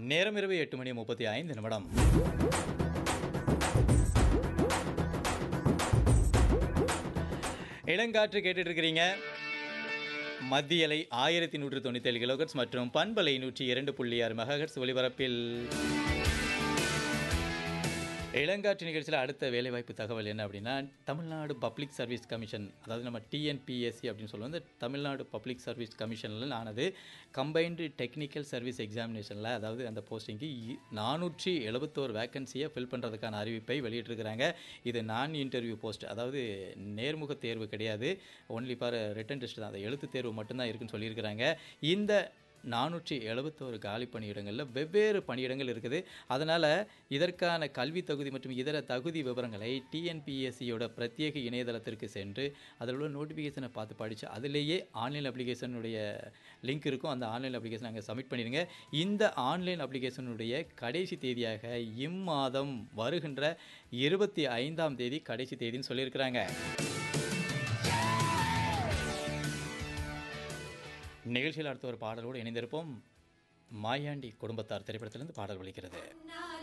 நேரம் இரவு எட்டு மணி முப்பத்தி ஐந்து நிமிடம் இளங்காற்று கேட்டுட்டு இருக்கிறீங்க மத்தியலை ஆயிரத்தி நூற்று தொண்ணூற்றி ஏழு கிலோகட்ஸ் மற்றும் பண்பலை நூற்றி இரண்டு புள்ளி ஆறு மெகாஹெட்ஸ் ஒலிபரப்பில் இளங்காற்று நிகழ்ச்சியில் அடுத்த வேலைவாய்ப்பு தகவல் என்ன அப்படின்னா தமிழ்நாடு பப்ளிக் சர்வீஸ் கமிஷன் அதாவது நம்ம டிஎன்பிஎஸ்சி அப்படின்னு சொல்லுவோம் இந்த தமிழ்நாடு பப்ளிக் சர்வீஸ் கமிஷனில் ஆனது கம்பைன்டு டெக்னிக்கல் சர்வீஸ் எக்ஸாமினேஷனில் அதாவது அந்த போஸ்டிங்க்கு நானூற்றி எழுபத்தோரு வேக்கன்சியை ஃபில் பண்ணுறதுக்கான அறிவிப்பை வெளியிட்டிருக்கிறாங்க இது நான் இன்டர்வியூ போஸ்ட் அதாவது நேர்முக தேர்வு கிடையாது ஒன்லி ஃபார் ரிட்டன் டெஸ்ட் தான் அந்த எழுத்து தேர்வு மட்டும்தான் இருக்குன்னு சொல்லியிருக்கிறாங்க இந்த நானூற்றி எழுபத்தோரு காலி பணியிடங்களில் வெவ்வேறு பணியிடங்கள் இருக்குது அதனால் இதற்கான கல்வி தகுதி மற்றும் இதர தகுதி விவரங்களை டிஎன்பிஎஸ்சியோட பிரத்யேக இணையதளத்திற்கு சென்று அதில் உள்ள நோட்டிஃபிகேஷனை பார்த்து படித்து அதிலேயே ஆன்லைன் அப்ளிகேஷனுடைய லிங்க் இருக்கும் அந்த ஆன்லைன் அப்ளிகேஷன் அங்கே சப்மிட் பண்ணிடுங்க இந்த ஆன்லைன் அப்ளிகேஷனுடைய கடைசி தேதியாக இம்மாதம் வருகின்ற இருபத்தி ஐந்தாம் தேதி கடைசி தேதின்னு சொல்லியிருக்கிறாங்க நிகழ்ச்சியில் அடுத்த ஒரு பாடலோடு இணைந்திருப்போம் மாயாண்டி குடும்பத்தார் திரைப்படத்திலிருந்து பாடல் ஒலிக்கிறது